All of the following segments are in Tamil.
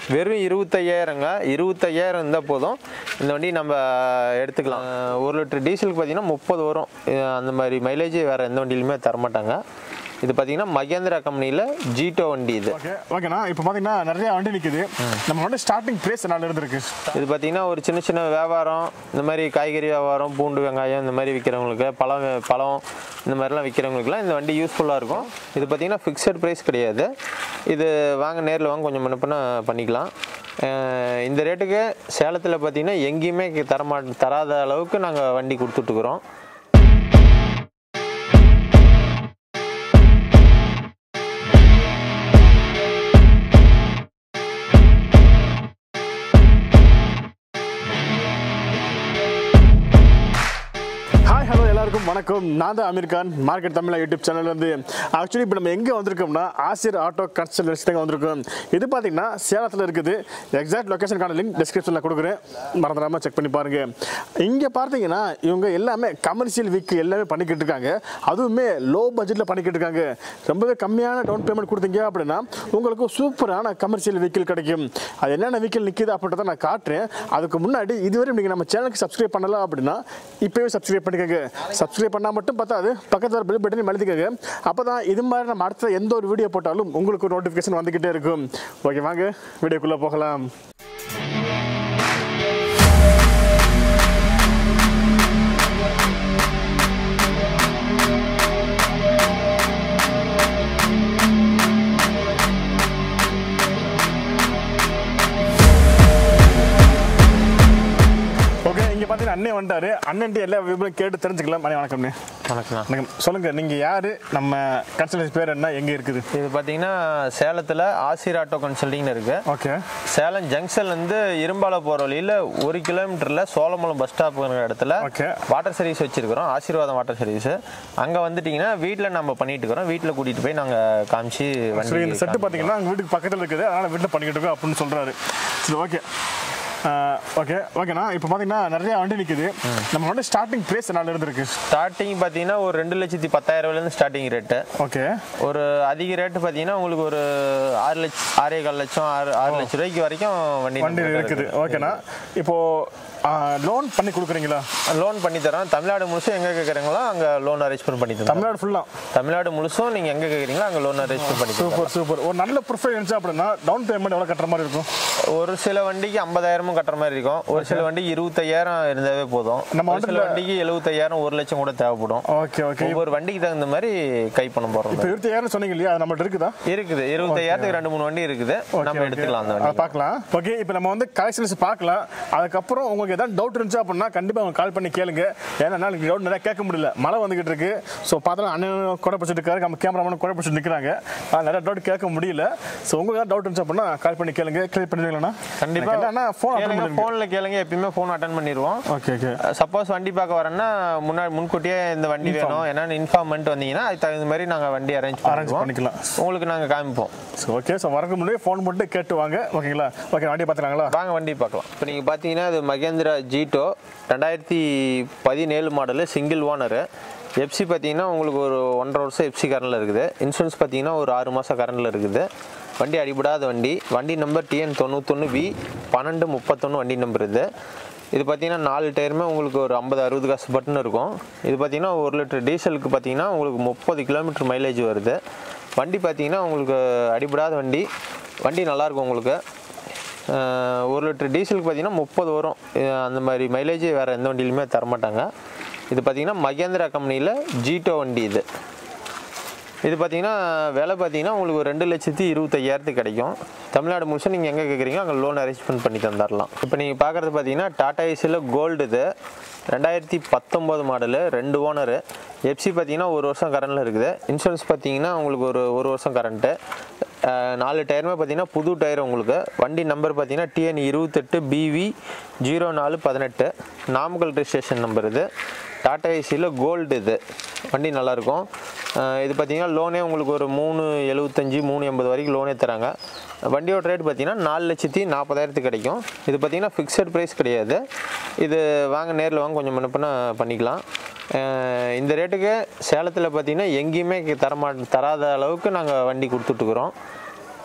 வெறும் இருபத்தையாயிரங்க இருபத்தையாயிரம் இருந்தால் போதும் இந்த வண்டி நம்ம எடுத்துக்கலாம் அஹ் ஒரு லிட்டர் டீசலுக்கு பார்த்தீங்கன்னா முப்பது வரும் அஹ் அந்த மாதிரி மைலேஜ் வேறு எந்த வண்டியிலுமே தரமாட்டாங்க இது பார்த்தீங்கன்னா மகேந்திரா கம்பெனியில் ஜீட்டோ வண்டி இது ஓகே ஓகேண்ணா இப்போ பார்த்தீங்கன்னா நிறைய வண்டி நிற்குது நம்ம வந்து ஸ்டார்டிங் ப்ரைஸ் என்ன இருந்திருக்கு இது பார்த்தீங்கன்னா ஒரு சின்ன சின்ன வியாபாரம் இந்த மாதிரி காய்கறி வியாபாரம் பூண்டு வெங்காயம் இந்த மாதிரி விற்கிறவங்களுக்கு பழம் வே- பழம் இந்த மாதிரிலாம் விற்கிறவங்களுக்குலாம் இந்த வண்டி யூஸ்ஃபுல்லாக இருக்கும் இது பார்த்தீங்கன்னா ஃபிக்ஸட் ப்ரைஸ் கிடையாது இது வாங்க நேரில் வாங்க கொஞ்சம் முன்னப்பின பண்ணிக்கலாம் அஹ் இந்த ரேட்டுக்கு சேலத்தில் பார்த்தீங்கன்னா எங்கேயுமே தரமா தராத அளவுக்கு நாங்கள் வண்டி கொடுத்துட்ருக்குறோம் ஹாய் ஹலோ எல்லாருக்கும் வணக்கம் நான் தான் Aamir Khan market Tamizha YouTube channel வந்து ஆக்சுவலி இப்போ நம்ம எங்கே வந்திருக்கோம்னா ஆசிர் ஆட்டோ கன்சல்டன்சி தான் வந்திருக்கோம் இது பார்த்தீங்கன்னா சேலத்தில் இருக்குது எக்ஸாக்ட் லொக்கேஷனுக்கான லிங்க் டிஸ்கிரிப்ஷனில் கொடுக்குறேன் மறந்துடாமல் செக் பண்ணி பாருங்க இங்கே பார்த்தீங்கன்னா இவங்க எல்லாமே கமர்ஷியல் வீக் எல்லாமே பண்ணிக்கிட்டு இருக்காங்க அதுவுமே லோ பட்ஜெட்டில் பண்ணிக்கிட்டு இருக்காங்க ரொம்பவே கம்மியான டவுன் பேமெண்ட் கொடுத்தீங்க அப்படின்னா உங்களுக்கு சூப்பரான கமர்ஷியல் வெஹிக்கிள் கிடைக்கும் அது என்னென்ன வெஹிக்கிள் நிற்கிது அப்படின்றத நான் காட்டுறேன் அதுக்கு முன்னாடி இதுவரை நீங்கள் நம்ம சேனலுக்கு சப்ஸ்கிரைப் பண்ணலாம் அப்படின்னா இப்போவே சப்ஸ்கிரைப் பண்ணிக்கோங்க சப்ஸ்கிரைப் பண்ணால் மட்டும் பார்த்தாது பக்கத்தில் பெல் பட்டனையும் அழுத்திக்கோங்க அப்போ தான் இது மாதிரி நம்ம அடுத்த எந்த ஒரு வீடியோ போட்டாலும் உங்களுக்கு நோட்டிஃபிகேஷன் வந்துக்கிட்டே இருக்கும் ஓகே வாங்க வீடியோக்குள்ளே போகலாம் ஓகே இங்கே பார்த்தீங்கன்னா அண்ணன் வந்துட்டாரு அண்ணன்ட்டு எல்லா விவரம் கேட்டு தெரிஞ்சுக்கலாம் மணி வணக்கம்ண்ணே வணக்கம் வணக்கம் சொல்லுங்கள் நீங்கள் யார் நம்ம கன்சல்டன்சி பேர் என்ன எங்கே இருக்குது இது பார்த்தீங்கன்னா சேலத்தில் ஆசிர் ஆட்டோ கன்சல்டிங்னு இருக்குது ஓகே சேலம் ஜங்ஷன்லேருந்து இரும்பாலை போகிற வழியில் ஒரு கிலோமீட்டரில் சோழமலம் பஸ் ஸ்டாப்புங்கிற இடத்துல ஓகே வாட்டர் சர்வீஸ் வச்சிருக்கிறோம் ஆசீர்வாதம் வாட்டர் சர்வீஸ் அங்கே வந்துட்டிங்கன்னா வீட்டில் நம்ம பண்ணிட்டு இருக்கிறோம் வீட்டில் கூட்டிகிட்டு போய் நாங்கள் காமிச்சு சரி இந்த வண்டி செட்டு பார்த்தீங்கன்னா எங்கள் வீட்டுக்கு பக்கத்தில் இருக்குது அதனால் வீட்டில் பண்ணிக்கிட்டு இருக்கோம் அப்படின்னு சொல்கிறாரு சரி ஓகே ஓகே ஓகேண்ணா இப்போ பார்த்தீங்கன்னா நிறைய வண்டி நிற்குது நம்ம வந்து ஸ்டார்டிங் ப்ரைஸ் என்ன இருந்திருக்கு ஸ்டார்டிங் பார்த்தீங்கன்னா ஒரு ரெண்டு லட்சத்தி பத்தாயிரம் ரூபாயிலேருந்து ஸ்டார்டிங் ரேட்டு ஓகே ஒரு அதிக ரேட்டு பார்த்தீங்கன்னா உங்களுக்கு ஒரு ஆறு லட்சம் ஆறே கால் லட்சம் ஆறு ஆறு லட்சம் ரூபாய்க்கு வரைக்கும் வண்டி வண்டி நம்ம கிட்ட இருக்குது ஓகேண்ணா இப்போது லோன் பண்ணி கொடுக்குறீங்களா லோன் பண்ணி தரோம் தமிழ்நாடு முழுசும் எங்கே கேட்குறீங்களோ அங்கே லோன் அரேஞ்ச்மெண்ட் பண்ணி தரோம் தமிழ்நாடு ஃபுல்லாக தமிழ்நாடு முழுசும் நீங்கள் எங்கே கேட்குறீங்களோ அங்கே லோன் அரேஞ்ச்மெண்ட் பண்ணி தரோம் சூப்பர் சூப்பர் ஒரு நல்ல ப்ரிஃபர் இருந்துச்சு அப்படின்னா டவுன் பேமெண்ட் எவ்வளோ கட்டுற மாதிரி இருக்கும் ஒரு சில வண்டிக்கு ஐம்பதாயிரமும் கட்டுற மாதிரி இருக்கும் ஒரு சில வண்டிக்கு இருபத்தையாயிரம் இருந்தாவே போதும் நம்ம ஒரு சில வண்டிக்கு எழுபத்தையாயிரம் ஒரு லட்சம் கூட தேவைப்படும் ஓகே ஓகே ஒவ்வொரு வண்டிக்கு தகுந்த மாதிரி கை பணம் போடுறோம் இப்போ இருபத்தாயிரம் சொன்னீங்க இல்லையா அது நம்மள்ட்ட இருக்குதா இருக்குது இருபத்தையாயிரத்துக்கு ரெண்டு மூணு வண்டி இருக்குது நம்ம எடுத்துக்கலாம் அந்த அதை வண்டி பார்க்கலாம் ஓகே இப்போ நம்ம வந்து கலெக்ஷன்ஸ் பார்க்கலாம் அதுக்கப்புறம் உங்களுக்கு ஏதாவது டவுட் இருந்துச்சு அப்படின்னா கண்டிப்பாக அவங்க கால் பண்ணி கேளுங்க ஏன்னா என்னால் டவுட் நிறைய கேட்க முடியல மழை வந்துகிட்டு இருக்கு ஸோ பார்த்தா அண்ணன் கூட பிடிச்சிட்டு இருக்காரு நம்ம கேமராமேன் கூட பிடிச்சிட்டு நிற்கிறாங்க நிறைய டவுட் கேட்க முடியல ஸோ உங்களுக்கு டவுட் இருந்துச்சு அப்படின்னா கால் பண்ணி கேளுங்க கிளியர் பண்ணிடுவீங்களா கண்டிப்பா அண்ணா ஃபோன் அட்டன் கேளுங்க பண்ணுங்க ஃபோனில் கேளுங்க எப்பயுமே ஃபோன் அட்டன் பண்ணிடுவோம் ஓகே ஓகே சப்போஸ் வண்டி பார்க்க வரேன்னா முன்னாடி முன்கூட்டியே இந்த வண்டி வேணும் என்னன்னு இன்ஃபார்ம் பண்ணிட்டு வந்தீங்கன்னா அதுக்கு தகுந்த மாதிரி நாங்கள் வண்டி அரேஞ்ச் அரேஞ்ச் பண்ணுவோம் பண்ணிக்கலாம் உங்களுக்கு நாங்கள் காமிப்போம் ஸோ ஓகே ஸோ வரக்கு முன்னாடி ஃபோன் மட்டும் கேட்டு வாங்க ஓகேங்களா ஓகே வண்டியை பார்த்துக்கலாங்களா வாங்க வண்டி பார்க்கலாம் இப்போ நீங்கள் பார்த்தீங்கன்னா இது மகேந்திரா ஜீட்டோ ரெண்டாயிரத்தி பதினேழு மாடலு சிங்கிள் ஓனரு எஃப்சி பார்த்தீங்கன்னா உங்களுக்கு ஒரு ஒன்றரை வருஷம் எஃப்சி கரண்டில் இருக்குது இன்சூரன்ஸ் பார்த்தீங்கன்னா ஒரு ஆறு மாதம் கரண்டில் இருக்குது வண்டி அடிபடாத வண்டி வண்டி நம்பர் டிஎன் தொண்ணூத்தொன்று வி பன்னெண்டு முப்பத்தொன்று வண்டி நம்பர் இது இது பார்த்தீங்கன்னா நாலு டயருமே உங்களுக்கு ஒரு ஐம்பது அறுபது காசு பட்டுன்னு இருக்கும் இது பார்த்தீங்கன்னா ஒரு லிட்டர் டீசலுக்கு பார்த்தீங்கன்னா உங்களுக்கு முப்பது கிலோமீட்டர் மைலேஜ் வருது வண்டி பார்த்தீங்கன்னா உங்களுக்கு அடிபடாத வண்டி வண்டி நல்லாயிருக்கும் உங்களுக்கு அஹ் ஒரு லிட்டர் டீசலுக்கு பார்த்தீங்கன்னா முப்பது வரும் அஹ் அந்த மாதிரி மைலேஜ் வேறு எந்த வண்டியிலுமே தரமாட்டாங்க இது பார்த்தீங்கன்னா மகேந்திரா கம்பெனியில் ஜீட்டோ வண்டி இது இது பார்த்தீங்கன்னா விலை பார்த்தீங்கன்னா உங்களுக்கு ஒரு ரெண்டு லட்சத்தி இருபத்தையாயிரத்துக்கு கிடைக்கும் தமிழ்நாடு முழுசும் நீங்கள் எங்கே கேட்குறீங்களோ அங்கே லோன் அரேஞ்ச்மெண்ட் பண்ணி தந்துடலாம் இப்போ நீங்கள் பார்க்குறது பார்த்தீங்கன்னா டாடா ஏசியில் கோல்டு இது ரெண்டாயிரத்தி பத்தொம்போது மாடலு ரெண்டு ஓனரு எஃப்சி பார்த்தீங்கன்னா ஒரு வருஷம் கரண்டில் இருக்குது இன்சூரன்ஸ் பார்த்தீங்கன்னா உங்களுக்கு ஒரு ஒரு வருஷம் கரண்ட்டு நாலு டயருமே பார்த்தீங்கன்னா புது டயர் உங்களுக்கு வண்டி நம்பர் பார்த்தீங்கன்னா டிஎன் இருபத்தெட்டு பிவி ஜீரோ நாலு பதினெட்டு நாமக்கல் ரிஜிஸ்ட்ரேஷன் நம்பர் இது டாடா ஏசியில் கோல்டு இது வண்டி நல்லாயிருக்கும் அஹ் இது பார்த்தீங்கன்னா லோனே உங்களுக்கு ஒரு மூணு எழுபத்தஞ்சி மூணு எண்பது வரைக்கும் லோனே தராங்க வண்டியோட ரேட் பார்த்தீங்கன்னா நாலு லட்சத்தி நாற்பதாயிரத்துக்கு கிடைக்கும் இது பார்த்தீங்கன்னா ஃபிக்ஸட் ப்ரைஸ் கிடையாது இது வாங்க நேரில் வாங்க கொஞ்சம் முன்னப்பின பண்ணிக்கலாம் அஹ் இந்த ரேட்டுக்கு சேலத்தில் பார்த்தீங்கன்னா எங்கேயுமே தரமா தராத அளவுக்கு நாங்கள் வண்டி கொடுத்துட்ருக்குறோம்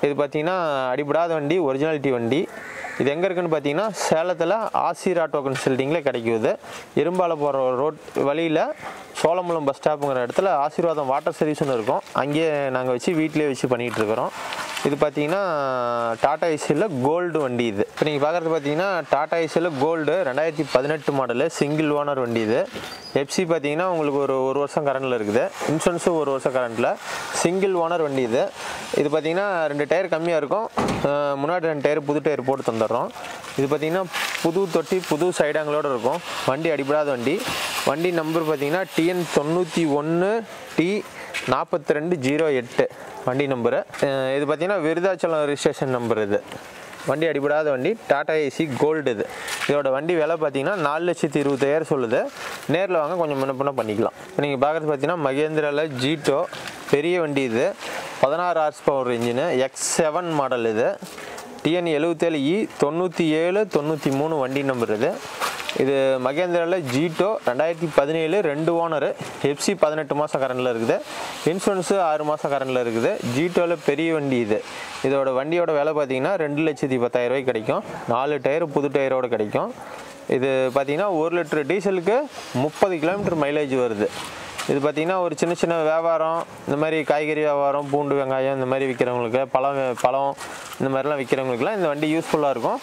இது பார்த்தீங்கன்னா அடிபடாத வண்டி ஒரிஜினாலிட்டி வண்டி இது எங்கே இருக்குன்னு பார்த்தீங்கன்னா சேலத்தில் ஆசிர் ஆட்டோ கன்சல்ட்டிங்கில் கிடைக்குது இரும்பால போகிற ரோட் வழியில் சோழமுலம் பஸ் ஸ்டாப்புங்கிற இடத்துல ஆசீர்வாதம் வாட்டர் சர்வீஸ்னு இருக்கும் அங்கேயே நாங்கள் வச்சு வீட்டிலே வச்சு பண்ணிகிட்டு இருக்கிறோம் இது பார்த்தீங்கன்னா டாடா ஏசியில் கோல்டு வண்டி இது இப்போ நீங்கள் பார்க்குறது பார்த்தீங்கன்னா டாடா ஏசியில் கோல்டு ரெண்டாயிரத்தி பதினெட்டு மாடலு சிங்கிள் ஓனர் வண்டி இது எஃப்சி பார்த்தீங்கன்னா உங்களுக்கு ஒரு ஒரு வருஷம் கரண்டில் இருக்குது இன்சூரன்ஸும் ஒரு வருஷம் கரண்டில் சிங்கிள் ஓனர் வண்டி இது இது பார்த்தீங்கன்னா ரெண்டு டயர் கம்மியாக இருக்கும் அஹ் முன்னாடி ரெண்டு டயர் புது டயர் போட்டு தந்துடுறோம் இது பார்த்தீங்கன்னா புது தொட்டி புது சைடாங்களோட இருக்கும் வண்டி அடிபடாத வண்டி வண்டி நம்பர் பார்த்தீங்கன்னா டிஎன் தொண்ணூற்றி ஒன்று டி நாற்பத்தி ரெண்டு ஜீரோ எட்டு வண்டி நம்பரு அஹ் இது பார்த்தீங்கன்னா விருதாச்சலம் ரிஜிஸ்ட்ரேஷன் நம்பர் இது வண்டி அடிபடாத வண்டி டாடா ஏசி கோல்டு இது இதோட வண்டி விலை பார்த்தீங்கன்னா நாலு லட்சத்தி இருபத்தாயிரம் சொல்லுது நேரில் வாங்க கொஞ்சம் முன்ன பின்ன பண்ணிக்கலாம் இப்போ நீங்கள் பார்க்குறது பார்த்தீங்கன்னா மகேந்திராவில் ஜீட்டோ பெரிய வண்டி இது பதினாறு horse power engine X seven model இது டிஎன் எழுபத்தேழு இ தொண்ணூற்றி ஏழு தொண்ணூற்றி மூணு வண்டி நம்பர் இது இது மகேந்திராவில் ஜீட்டோ ரெண்டாயிரத்தி பதினேழு ரெண்டு ஓனரு எஃப்சி பதினெட்டு மாதம் கரண்டில் இருக்குது இன்சூரன்ஸு ஆறு மாதம் கரண்டில் இருக்குது ஜீட்டோவில் பெரிய வண்டி இது இதோட வண்டியோட விலை பார்த்தீங்கன்னா ரெண்டு லட்சத்தி பத்தாயிரம் ரூபாய்க்கு கிடைக்கும் நாலு டயர் புது டயரோட கிடைக்கும் இது பார்த்தீங்கன்னா ஒரு லிட்டர் டீசலுக்கு முப்பது கிலோமீட்டர் மைலேஜ் வருது இது பார்த்தீங்கன்னா ஒரு சின்ன சின்ன வியாபாரம் இந்த மாதிரி காய்கறி வியாபாரம் பூண்டு வெங்காயம் இந்த மாதிரி விற்கிறவங்களுக்கு பழம் வே- பழம் இந்த மாதிரிலாம் விற்கிறவங்களுக்குலாம் இந்த வண்டி யூஸ்ஃபுல்லாக இருக்கும்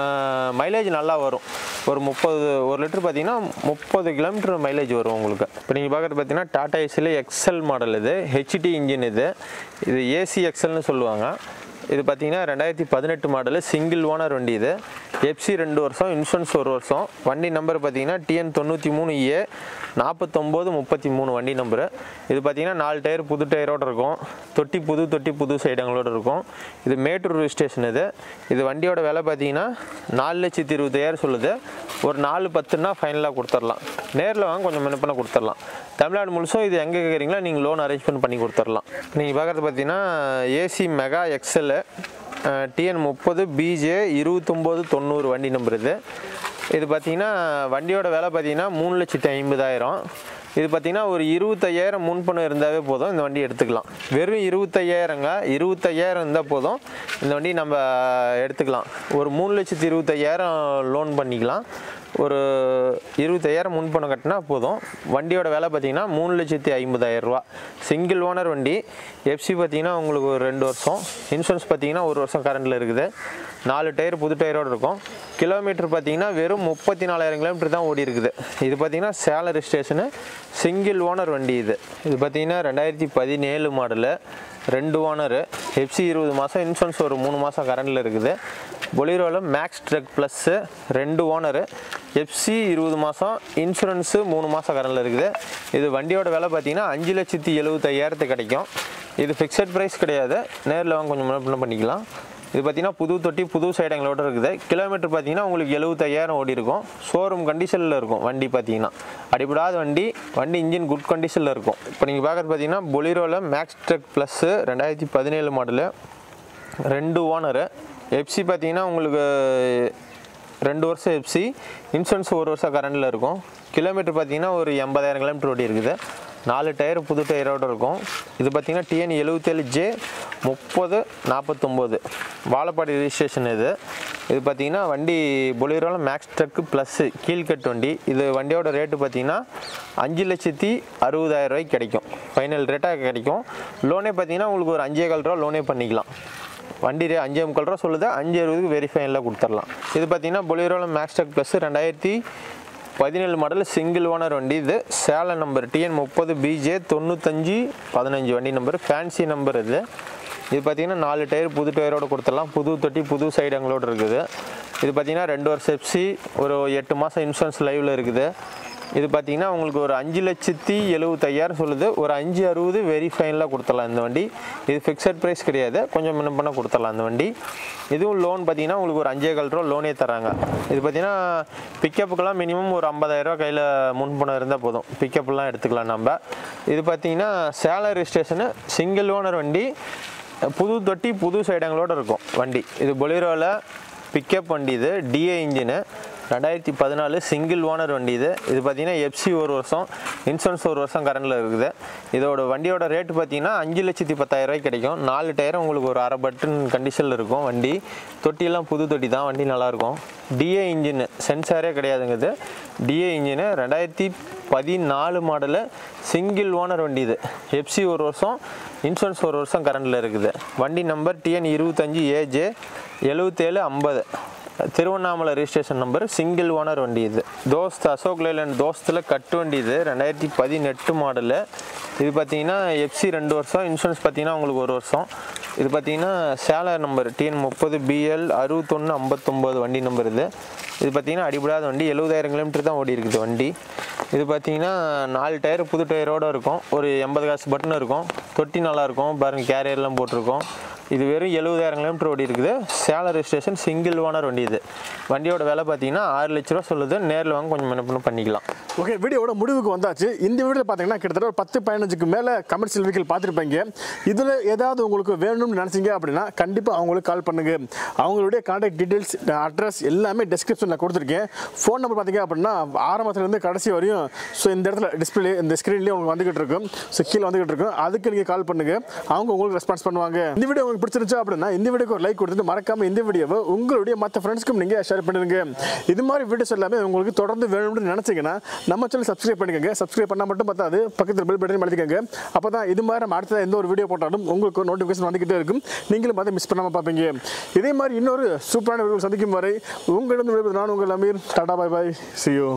மைலேஜ் நல்லா வரும் ஒரு முப்பது ஒரு லிட்டர் பார்த்தீங்கன்னா முப்பது கிலோமீட்டர் மைலேஜ் வரும் உங்களுக்கு இப்போ நீங்கள் பார்க்குறது பார்த்தீங்கன்னா டாடா ஏசியில் எக்ஸல் மாடல் இது ஹெச்டி இன்ஜின் இது இது ஏசி எக்ஸல்னு சொல்லுவாங்க இது பார்த்தீங்கன்னா ரெண்டாயிரத்தி பதினெட்டு மாடலு சிங்கிள் ஓனர் வண்டி இது எஃப்சி ரெண்டு வருஷம் இன்சூரன்ஸ் ஒரு வருஷம் வண்டி நம்பர் பார்த்தீங்கன்னா டிஎன் தொண்ணூற்றி மூணு ஏ நாற்பத்தொம்போது முப்பத்தி மூணு வண்டி நம்பரு இது பார்த்தீங்கன்னா நாலு டயர் புது டயரோட இருக்கும் தொட்டி புது தொட்டி புது சைடங்களோட இருக்கும் இது மேட்டூர் ஸ்டேஷன் இது இது வண்டியோட விலை பார்த்தீங்கன்னா நாலு லட்சத்தி இருபத்தாயிரம் சொல்லுது ஒரு நாலு பத்துன்னா ஃபைனலாக கொடுத்துடலாம் நேரில் வாங்க கொஞ்சம் முன்ன பண்ண கொடுத்துடலாம் தமிழ்நாடு முழுசும் இது எங்கே கேட்குறீங்களோ நீங்கள் லோன் அரேஞ்ச்மெண்ட் பண்ணி கொடுத்துடலாம் நீங்கள் பார்க்குறது பார்த்தீங்கன்னா ஏசி மெகா எக்ஸலு டிஎன் முப்பது பிஜே இருபத்தொம்போது தொண்ணூறு வண்டி நம்பர் இது இது பார்த்தீங்கன்னா வண்டியோட விலை பார்த்தீங்கன்னா மூணு லட்சத்தி ஐம்பதாயிரம் இது பார்த்தீங்கன்னா ஒரு இருபத்தையாயிரம் முன்பணம் இருந்தாவே போதும் இந்த வண்டி எடுத்துக்கலாம் வெறும் இருபத்தையாயிரங்க இருபத்தையாயிரம் இருந்தால் போதும் இந்த வண்டி நம்ம எடுத்துக்கலாம் ஒரு மூணு லட்சத்தி இருபத்தையாயிரம் லோன் பண்ணிக்கலாம் ஒரு இருபத்தையாயிரம் முன்பணம் கட்டினா போதும் வண்டியோட விலை பார்த்தீங்கன்னா மூணு லட்சத்தி ஐம்பதாயிரம் ரூபா சிங்கிள் ஓனர் வண்டி எஃப்சி பார்த்தீங்கன்னா உங்களுக்கு ஒரு ரெண்டு வருஷம் இன்சூரன்ஸ் பார்த்தீங்கன்னா ஒரு வருஷம் கரண்டில் இருக்குது நாலு டயர் புது டயரோடு இருக்கும் கிலோமீட்டர் பார்த்தீங்கன்னா வெறும் முப்பத்தி நாலாயிரம் கிலோமீட்டர் தான் ஓடி இருக்குது இது பார்த்தீங்கன்னா சேலரி ஸ்டேஷனு சிங்கிள் ஓனர் வண்டி இது இது பார்த்தீங்கன்னா ரெண்டாயிரத்தி பதினேழு மாடலு ரெண்டு ஓனரு எஃப்சி இருபது மாதம் இன்சூரன்ஸ் ஒரு மூணு மாதம் கரண்டில் இருக்குது பொலிரோவில் மேக்ஸ் ட்ரக் ப்ளஸ்ஸு ரெண்டு ஓனரு எஃப்சி இருபது மாதம் இன்சூரன்ஸு மூணு மாதம் கரண்டில் இருக்குது இது வண்டியோட விலை பார்த்தீங்கன்னா அஞ்சு லட்சத்தி எழுபத்தையாயிரத்து கிடைக்கும் இது ஃபிக்ஸட் ப்ரைஸ் கிடையாது நேரில் வாங்க கொஞ்சம் முன்ன பின்ன பண்ணிக்கலாம் இது பார்த்தீங்கன்னா புது தொட்டி புது சைடு எங்களோட இருக்குது கிலோமீட்டர் பார்த்தீங்கன்னா உங்களுக்கு எழுபத்தையாயிரம் ஓடி இருக்கும் ஷோரூம் கண்டிஷனில் இருக்கும் வண்டி பார்த்தீங்கன்னா அடிபடாத வண்டி வண்டி இன்ஜின் குட் கண்டிஷனில் இருக்கும் இப்போ நீங்கள் பார்க்குறது பார்த்தீங்கன்னா பொலிரோவில் மேக்ஸ் ட்ரக் ப்ளஸ்ஸு ரெண்டாயிரத்தி பதினேழு மாடலு ரெண்டு ஓனரு எஃப்சி பார்த்தீங்கன்னா உங்களுக்கு ரெண்டு வருஷம் எஃப்சி இன்சூரன்ஸ் ஒரு வருஷம் கரண்டில் இருக்கும் கிலோமீட்டர் பார்த்தீங்கன்னா ஒரு எண்பதாயிரம் கிலோமீட்டர் ஓடி இருக்குது நாலு டயர் புது டயரோட இருக்கும் இது பார்த்தீங்கன்னா டிஎன் எழுபத்தேழு ஜே முப்பது நாற்பத்தொம்போது வாழப்பாடி ரிஜிஸ்ட்ரேஷன் இது இது பார்த்தீங்கன்னா வண்டி பொலிரோவில் மேக்ஸ் ட்ரக்கு ப்ளஸ்ஸு கீழ்கட்டு வண்டி இது வண்டியோட ரேட்டு பார்த்தீங்கன்னா அஞ்சு லட்சத்தி அறுபதாயிரம் ரூபாய்க்கு கிடைக்கும் ஃபைனல் ரேட்டாக கிடைக்கும் லோனே பார்த்தீங்கன்னா உங்களுக்கு ஒரு அஞ்சே கால் ரூபா லோனே பண்ணிக்கலாம் வண்டி ரே அஞ்சே முக்கால் ரூபா சொல்லுது அஞ்சு அறுபதுக்கு வெரிஃபைனில் கொடுத்துடலாம் இது பார்த்தீங்கன்னா பொலிரோவில் மேக்ஸ்டெக் ப்ளஸ் ரெண்டாயிரத்தி பதினேழு மாடல் சிங்கிள் ஓனர் வண்டி இது சேலம் நம்பர் டிஎன் முப்பது பிஜே தொண்ணூத்தஞ்சு பதினஞ்சு வண்டி நம்பர் ஃபேன்சி நம்பர் இது இது பார்த்தீங்கன்னா நாலு டயர் புது டயரோட கொடுத்துடலாம் புது தொட்டி புது சைடு எங்களோட இருக்குது இது பார்த்தீங்கன்னா ரெண்டு வருஷம் எஃப்சி ஒரு எட்டு மாதம் இன்சூரன்ஸ் லைவில் இருக்குது இது பார்த்தீங்கன்னா உங்களுக்கு ஒரு அஞ்சு லட்சத்தி எழுபத்தையாயிரம் சொல்லுது ஒரு அஞ்சு அறுபது வெரி ஃபைனலாக கொடுத்துடலாம் இந்த வண்டி இது ஃபிக்ஸட் ப்ரைஸ் கிடையாது கொஞ்சம் முன்ன பண்ண கொடுத்துடலாம் இந்த வண்டி இதுவும் லோன் பார்த்தீங்கன்னா உங்களுக்கு ஒரு அஞ்சே கால் ரூபா லோனே தராங்க இது பார்த்தீங்கன்னா பிக்கப்புக்கெல்லாம் மினிமம் ஒரு ஐம்பதாயிரரூவா கையில் முன்பணம் இருந்தால் போதும் பிக்கப்லாம் எடுத்துக்கலாம் நம்ம இது பார்த்தீங்கன்னா சேலரி ஸ்டேஷனு சிங்கிள் ஓனர் வண்டி புது தொட்டி புது சைடங்களோட இருக்கும் வண்டி இது பொலிரோவில் பிக்கப் வண்டி இது டிஏ இன்ஜினு ரெண்டாயிரத்தி பதினாலு சிங்கிள் ஓனர் வண்டி இது இது பார்த்தீங்கன்னா எஃப்சி ஒரு வருஷம் இன்சூரன்ஸ் ஒரு வருஷம் கரண்டில் இருக்குது இதோட வண்டியோட ரேட்டு பார்த்தீங்கன்னா அஞ்சு லட்சத்தி பத்தாயிரம் ரூபாய்க்கு கிடைக்கும் நாலு டயரும் உங்களுக்கு ஒரு அரை பட்டன் கண்டிஷனில் இருக்கும் வண்டி தொட்டியெல்லாம் புது தொட்டி தான் வண்டி நல்லாயிருக்கும் டிஏ இன்ஜின் சென்சாரே கிடையாதுங்க இது டிஏ இன்ஜினு ரெண்டாயிரத்தி பதினாலு மாடலு சிங்கிள் ஓனர் வண்டி இது எஃப்சி ஒரு வருஷம் இன்சூரன்ஸ் ஒரு வருஷம் கரண்டில் இருக்குது வண்டி நம்பர் டிஎன் இருபத்தஞ்சி ஏஜே எழுபத்தேழு ஐம்பது Tiruvannamalai registration number single owner வண்டி இது தோஸ்த் அசோக் லைலண்ட் தோஸ்தில் கட்டு வண்டி இது ரெண்டாயிரத்தி பதினெட்டு மாடலு இது பார்த்தீங்கன்னா எஃப்சி ரெண்டு வருஷம் இன்சூரன்ஸ் பார்த்தீங்கன்னா உங்களுக்கு ஒரு வருஷம் இது பார்த்தீங்கன்னா சேலை நம்பர் டிஎன் முப்பது பிஎல் அறுபத்தொன்று ஐம்பத்தொம்போது வண்டி நம்பர் இது இது பார்த்தீங்கன்னா அடிபடாத வண்டி எழுபதாயிரம் கிலோமீட்டர் தான் ஓடி இருக்குது வண்டி இது பார்த்தீங்கன்னா நாலு டயர் புது டயரோடு இருக்கும் ஒரு எண்பது காசு பட்டன் இருக்கும் தொட்டி நல்லாயிருக்கும் பாருங்கள் கேரியர்லாம் போட்டிருக்கோம் இது வெறும் எழுபதாயிரம் கிலோமீட்டர் ஓடி இருக்குது சேலம் ரெஜிஸ்ட்ரேஷன் சிங்கிள் ஓனர் வண்டி இது வண்டியோட விலை பார்த்தீங்கன்னா ஆறு லட்ச ரூபா சொல்லுது நேரில் வாங்க கொஞ்சம் முன்ன பண்ணிக்கலாம் ஓகே வீடியோவோட முடிவுக்கு வந்தாச்சு இந்த வீடியோவில் பார்த்தீங்கன்னா கிட்டத்தட்ட ஒரு பத்து பதினஞ்சுக்கு மேலே கமர்ஷியல் வெஹிக்கிள் பார்த்துருப்பீங்க இதில் ஏதாவது உங்களுக்கு வேணும்னு நினச்சிங்க அப்படின்னா கண்டிப்பாக அவங்களுக்கு கால் பண்ணுங்க அவங்களுடைய கான்டாக்ட் டீட்டெயில்ஸ் அட்ரஸ் எல்லாமே டிஸ்கிரிப்ஷனில் கொடுத்துருக்கேன் ஃபோன் நம்பர் பார்த்தீங்க அப்படின்னா ஆரம்பத்துலேருந்து கடைசி வரையும் ஸோ இந்த இடத்துல டிஸ்பிளே இந்த ஸ்க்ரீன்லேயே உங்களுக்கு வந்துகிட்டு இருக்கும் ஸோ கீழே வந்துகிட்டு இருக்கும் அதுக்கு நீங்கள் கால் பண்ணுங்க அவங்க உங்களுக்கு ரெஸ்பான்ஸ் பண்ணுவாங்க இந்த வீடியோ உங்களுக்கு பிடிச்சிருந்துச்சு அப்படின்னா இந்த வீடியோக்கு ஒரு லைக் கொடுத்துட்டு மறக்காம இந்த வீடியோவை உங்களுடைய மற்ற ஃப்ரெண்ட்ஸ்க்கும் நீங்கள் ஷேர் பண்ணிடுங்க இது மாதிரி வீடியோஸ் எல்லாமே உங்களுக்கு தொடர்ந்து வேணும்னு நினச்சிங்கன்னா நம்ம சேனல் சப்ஸ்கிரைப் பண்ணிக்கோங்க சப்ஸ்கிரைப் பண்ணால் மட்டும் பார்த்தாது பக்கத்தில் பெல் பட்டன் அழுத்திக்கோங்க அப்போ தான் இது மாதிரி நம்ம அடுத்த எந்த ஒரு வீடியோ போட்டாலும் உங்களுக்கு நோட்டிஃபிகேஷன் வந்துக்கிட்டே இருக்கும் நீங்களும் அதை மிஸ் பண்ணாமல் பார்ப்பீங்க இதே மாதிரி இன்னொரு சூப்பரான வீடியோ சந்திக்கும் வரை உங்களிடம் விடைபெறுவது நான் உங்கள் அமீர் டாடா பாய் பாய் see you